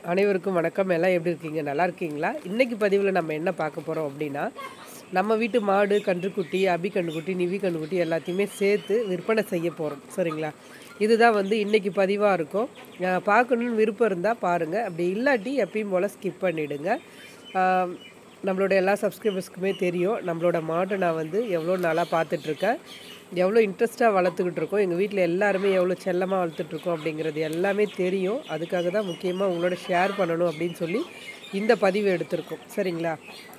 அனைவருக்கும் வணக்கம் எல்லாம் எப்படி இருக்கீங்க நல்லா இருக்கீங்களா இன்றைக்கி பதிவில் நம்ம என்ன பார்க்க போகிறோம் அப்படின்னா நம்ம வீட்டு மாடு கன்றுக்குட்டி அபி கன்றுக்குட்டி நிவி கன்றுக்குட்டி எல்லாத்தையுமே சேர்த்து விற்பனை செய்ய போகிறோம் சரிங்களா இதுதான் வந்து இன்றைக்கி பதிவாக இருக்கும் அஹ் பார்க்கணுன்னு விருப்பம் இருந்தால் பாருங்கள் அப்படி இல்லாட்டி எப்பயும் போல் ஸ்கிப் பண்ணிவிடுங்க நம்மளோட எல்லா சப்ஸ்கிரைபர்ஸ்க்குமே தெரியும் நம்மளோட மாட்டை நான் வந்து எவ்வளோ நாளாக பார்த்துட்ருக்கேன் எவ்வளோ இன்ட்ரெஸ்ட்டாக வளர்த்துக்கிட்டு இருக்கோம் எங்கள் வீட்டில் எல்லாருமே எவ்வளோ செல்லமாக வளர்த்துட்ருக்கோம் அப்படிங்கிறது எல்லாமே தெரியும் அதுக்காக தான் முக்கியமாக உங்களோட ஷேர் பண்ணணும் அப்படின்னு சொல்லி இந்த பதிவு எடுத்திருக்கோம் சரிங்களா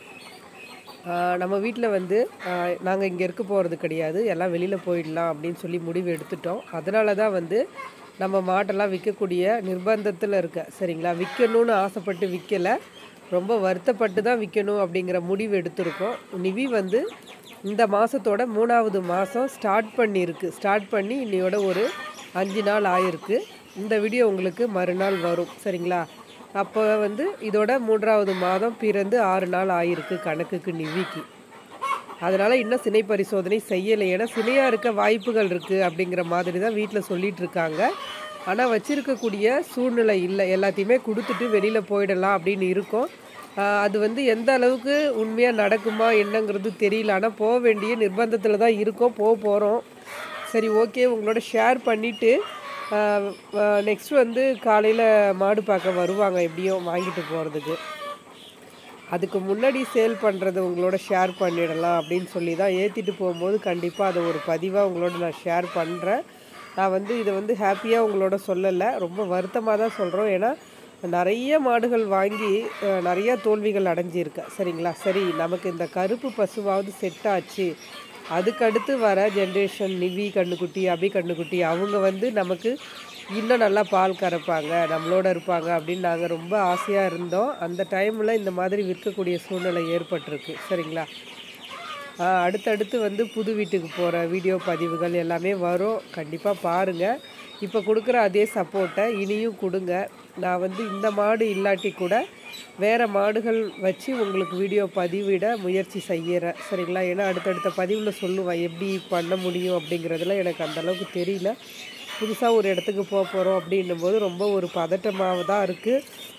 ஆஹ் நம்ம வீட்டில் வந்து நாங்கள் இங்கே இருக்க போகிறது கிடையாது எல்லாம் வெளியில் போயிடலாம் அப்படின்னு சொல்லி முடிவு எடுத்துட்டோம் அதனால தான் வந்து நம்ம மாட்டெல்லாம் விற்கக்கூடிய நிர்பந்தத்தில் இருக்க சரிங்களா விற்கணும்னு ஆசைப்பட்டு விற்கலை ரொம்ப வருத்தப்பட்டு தான் விற்கணும் அப்படிங்கிற முடிவு எடுத்திருக்கோம் நிவி வந்து இந்த மாதத்தோட மூணாவது மாதம் ஸ்டார்ட் பண்ணியிருக்கு ஸ்டார்ட் பண்ணி இன்னையோட ஒரு அஞ்சு நாள் ஆயிருக்கு இந்த வீடியோ உங்களுக்கு மறுநாள் வரும் சரிங்களா அப்போ வந்து இதோட மூன்றாவது மாதம் பிறந்து ஆறு நாள் ஆயிருக்கு கணக்குக்கு நிவிக்கு அதனால் இன்னும் சினை பரிசோதனை செய்யலை ஏன்னா சினையாக இருக்க வாய்ப்புகள் இருக்குது அப்படிங்கிற மாதிரி தான் வீட்டில் சொல்லிட்டு இருக்காங்க ஆனால் வச்சிருக்கக்கூடிய சூழ்நிலை இல்லை எல்லாத்தையுமே கொடுத்துட்டு வெளியில் போயிடலாம் அப்படின்னு இருக்கோம் ஆஹ் அது வந்து எந்த அளவுக்கு உண்மையாக நடக்குமா என்னங்கிறது தெரியல ஆனால் போக வேண்டிய நிர்பந்தத்தில் தான் இருக்கோம் போக போகிறோம் சரி ஓகே உங்களோட ஷேர் பண்ணிவிட்டு நெக்ஸ்ட் வந்து காலையில் மாடு பார்க்க வருவாங்க எப்படியும் வாங்கிட்டு போகிறதுக்கு அதுக்கு முன்னாடி சேல் பண்ணுறது உங்களோட ஷேர் பண்ணிடலாம் அப்படின்னு சொல்லி தான் ஏற்றிட்டு போகும்போது கண்டிப்பாக அதை ஒரு பதிவாக உங்களோட நான் ஷேர் பண்ணுறேன் நான் வந்து இதை வந்து ஹாப்பியாக உங்களோட சொல்லலை ரொம்ப வருத்தமாக தான் சொல்கிறோம் ஏன்னா நிறைய மாடுகள் வாங்கி அஹ், நிறைய தோல்விகள் அடைஞ்சிருக்கேன் சரிங்களா சரி நமக்கு இந்த கருப்பு பசுவாவது செட் ஆச்சு அதுக்கடுத்து வர ஜென்ரேஷன் நிவி கண்ணுக்குட்டி அபி கண்ணுக்குட்டி அவங்க வந்து நமக்கு இன்னும் நல்லா பால் கறப்பாங்க நம்மளோட இருப்பாங்க அப்படின்னு நாங்கள் ரொம்ப ஆசையாக இருந்தோம் அந்த டைமில் இந்த மாதிரி விற்கக்கூடிய சூழ்நிலை ஏற்பட்டிருக்கு சரிங்களா ஆஹ் அடுத்தடுத்து வந்து புது வீட்டுக்கு போகிற வீடியோ பதிவுகள் எல்லாமே வரும் கண்டிப்பாக பாருங்கள் இப்போ கொடுக்குற அதே சப்போர்ட்டை இனியும் கொடுங்க நான் வந்து இந்த மாடு இல்லாட்டி கூட வேறு மாடுகள் வச்சு உங்களுக்கு வீடியோ பதிவிட முயற்சி செய்கிறேன் சரிங்களா ஏன்னா அடுத்தடுத்த பதிவில் சொல்லுவேன் எப்படி பண்ண முடியும் அப்படிங்கிறதுல எனக்கு அந்த அளவுக்கு தெரியல புதுசாக ஒரு இடத்துக்கு போக போகிறோம் அப்படின்னும் போது ரொம்ப ஒரு பதட்டமாக தான் இருக்குது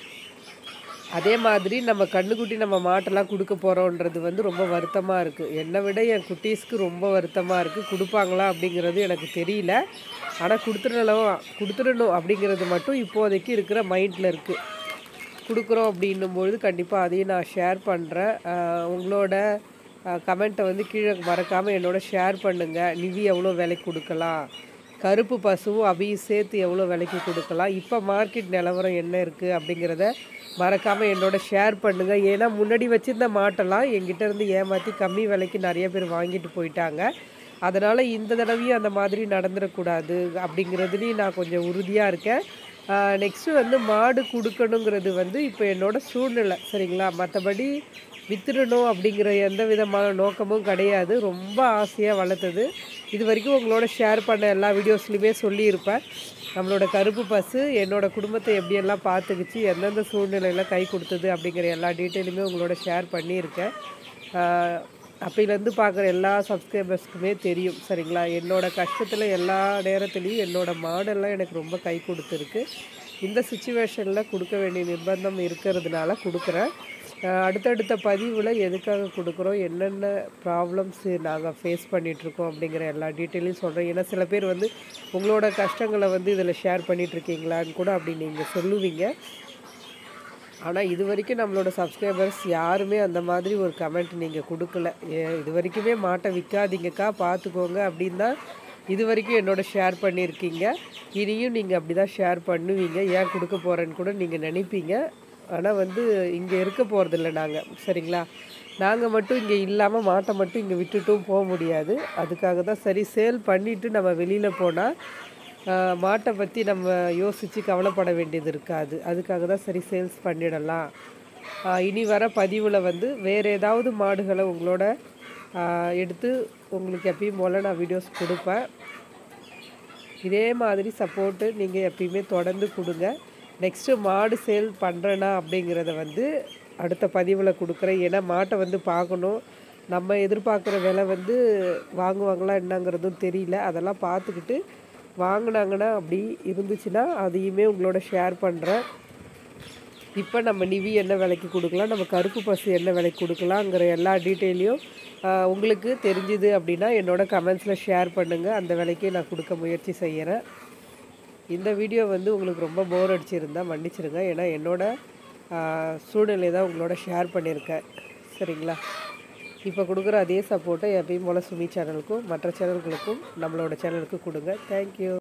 அதே மாதிரி நம்ம கண்ணுக்குட்டி நம்ம மாட்டெல்லாம் கொடுக்க போகிறோன்றது வந்து ரொம்ப வருத்தமாக இருக்குது என்னை விட என் குட்டீஸ்க்கு ரொம்ப வருத்தமாக இருக்குது கொடுப்பாங்களா அப்படிங்கிறது எனக்கு தெரியல ஆனால் கொடுத்துடணும் கொடுத்துடணும் அப்படிங்கிறது மட்டும் இப்போதைக்கு இருக்கிற மைண்டில் இருக்குது கொடுக்குறோம் அப்படின்னும்பொழுது கண்டிப்பாக அதையும் நான் ஷேர் பண்ணுறேன் உங்களோட கமெண்ட்டை வந்து கீழே மறக்காமல் என்னோட ஷேர் பண்ணுங்கள் நிதி எவ்வளோ விலைக்கு கொடுக்கலாம் கருப்பு பசுவும் அபியும் சேர்த்து எவ்வளோ விலைக்கு கொடுக்கலாம் இப்போ மார்க்கெட் நிலவரம் என்ன இருக்குது அப்படிங்கிறத மறக்காமல் என்னோட ஷேர் பண்ணுங்கள் ஏன்னா முன்னாடி வச்சுருந்த மாட்டெல்லாம் எங்கிட்ட இருந்து ஏமாற்றி கம்மி விலைக்கு நிறைய பேர் வாங்கிட்டு போயிட்டாங்க அதனால் இந்த தடவையும் அந்த மாதிரி நடந்துடக்கூடாது அப்படிங்கிறதுலையும் நான் கொஞ்சம் உறுதியாக இருக்கேன் நெக்ஸ்ட்டு வந்து மாடு கொடுக்கணுங்கிறது வந்து இப்போ என்னோட சூழ்நிலை சரிங்களா மற்றபடி வித்துடணும் அப்படிங்கிற எந்த விதமான நோக்கமும் கிடையாது ரொம்ப ஆசையாக வளர்த்தது இது வரைக்கும் உங்களோட ஷேர் பண்ண எல்லா வீடியோஸ்லையுமே சொல்லியிருப்பேன் நம்மளோட கருப்பு பசு என்னோட குடும்பத்தை எப்படியெல்லாம் பார்த்துக்கிச்சு எந்தெந்த சூழ்நிலையில் கை கொடுத்தது அப்படிங்கிற எல்லா டீட்டெயிலுமே உங்களோட ஷேர் பண்ணியிருக்கேன் ஆஹ் அப்பையிலேருந்து பார்க்குற எல்லா சப்ஸ்கிரைபர்ஸ்க்குமே தெரியும் சரிங்களா என்னோட கஷ்டத்தில் எல்லா நேரத்துலையும் என்னோட மாடெல்லாம் எனக்கு ரொம்ப கை கொடுத்துருக்கு இந்த சுச்சுவேஷனில் கொடுக்க வேண்டிய நிர்பந்தம் இருக்கிறதுனால கொடுக்குறேன் அஹ் அடுத்தடுத்த பதிவில் எதுக்காக கொடுக்குறோம் என்னென்ன ப்ராப்ளம்ஸு நாங்கள் ஃபேஸ் பண்ணிகிட்ருக்கோம் அப்படிங்கிற எல்லா டீட்டெயிலையும் சொல்கிறேன் ஏன்னா சில பேர் வந்து உங்களோட கஷ்டங்களை வந்து இதில் ஷேர் பண்ணிகிட்ருக்கீங்களான்னு கூட அப்படி நீங்கள் சொல்லுவீங்க ஆனால் இது வரைக்கும் நம்மளோட சப்ஸ்கிரைபர்ஸ் யாருமே அந்த மாதிரி ஒரு கமெண்ட் நீங்கள் கொடுக்கல ஏ- இது வரைக்குமே மாட்டை விற்காதீங்கக்கா பார்த்துக்கோங்க அப்படின்னு தான் இது வரைக்கும் என்னோட ஷேர் பண்ணியிருக்கீங்க இனியும் நீங்கள் அப்படி தான் ஷேர் பண்ணுவீங்க ஏன் கொடுக்க போகிறேன்னு கூட நீங்கள் நினைப்பீங்க ஆனால் வந்து இங்கே இருக்க போகிறதில்ல நாங்கள் சரிங்களா நாங்கள் மட்டும் இங்கே இல்லாமல் மாட்டை மட்டும் இங்கே விட்டுட்டும் போக முடியாது அதுக்காக தான் சரி சேல் பண்ணிவிட்டு நம்ம வெளியில் போனால் ஆஹ் மாட்டை பற்றி நம்ம யோசித்து கவலைப்பட வேண்டியது இருக்காது அதுக்காக தான் சரி சேல்ஸ் பண்ணிடலாம் ஆஹ் இனி வர பதிவில் வந்து வேறு ஏதாவது மாடுகளை உங்களோட ஆஹ் எடுத்து உங்களுக்கு எப்பயும் போல் நான் வீடியோஸ் கொடுப்பேன் இதே மாதிரி சப்போர்ட்டு நீங்கள் எப்பயுமே தொடர்ந்து கொடுங்க நெக்ஸ்ட்டு மாடு சேல் பண்ணுறேனா அப்படிங்கிறத வந்து அடுத்த பதிவில் கொடுக்குறேன் ஏன்னா மாட்டை வந்து பார்க்கணும் நம்ம எதிர்பார்க்குற விலை வந்து வாங்குவாங்களா என்னங்கிறதும் தெரியல அதெல்லாம் பார்த்துக்கிட்டு வாங்கினாங்கன்னா அப்படி இருந்துச்சுன்னா அதையுமே உங்களோட ஷேர் பண்ணுறேன் இப்போ நம்ம நிவி என்ன விலைக்கு கொடுக்கலாம் நம்ம கருப்பு பசு என்ன விலைக்கு கொடுக்கலாங்கிற எல்லா டீட்டெயிலையும் உங்களுக்கு தெரிஞ்சுது அப்படின்னா என்னோட கமெண்ட்ஸில் ஷேர் பண்ணுங்கள் அந்த விலைக்கு நான் கொடுக்க முயற்சி செய்கிறேன் இந்த வீடியோ வந்து உங்களுக்கு ரொம்ப போர் அடிச்சிருந்தா மன்னிச்சிருங்க ஏன்னா என்னோட சூழ்நிலை தான் உங்களோட ஷேர் பண்ணியிருக்கேன் சரிங்களா இப்போ கொடுக்குற அதே சப்போர்ட்டை எப்பயும் போல் சுமி சேனலுக்கும் மற்ற சேனல்களுக்கும் நம்மளோட சேனலுக்கும் கொடுங்க தேங்க்யூ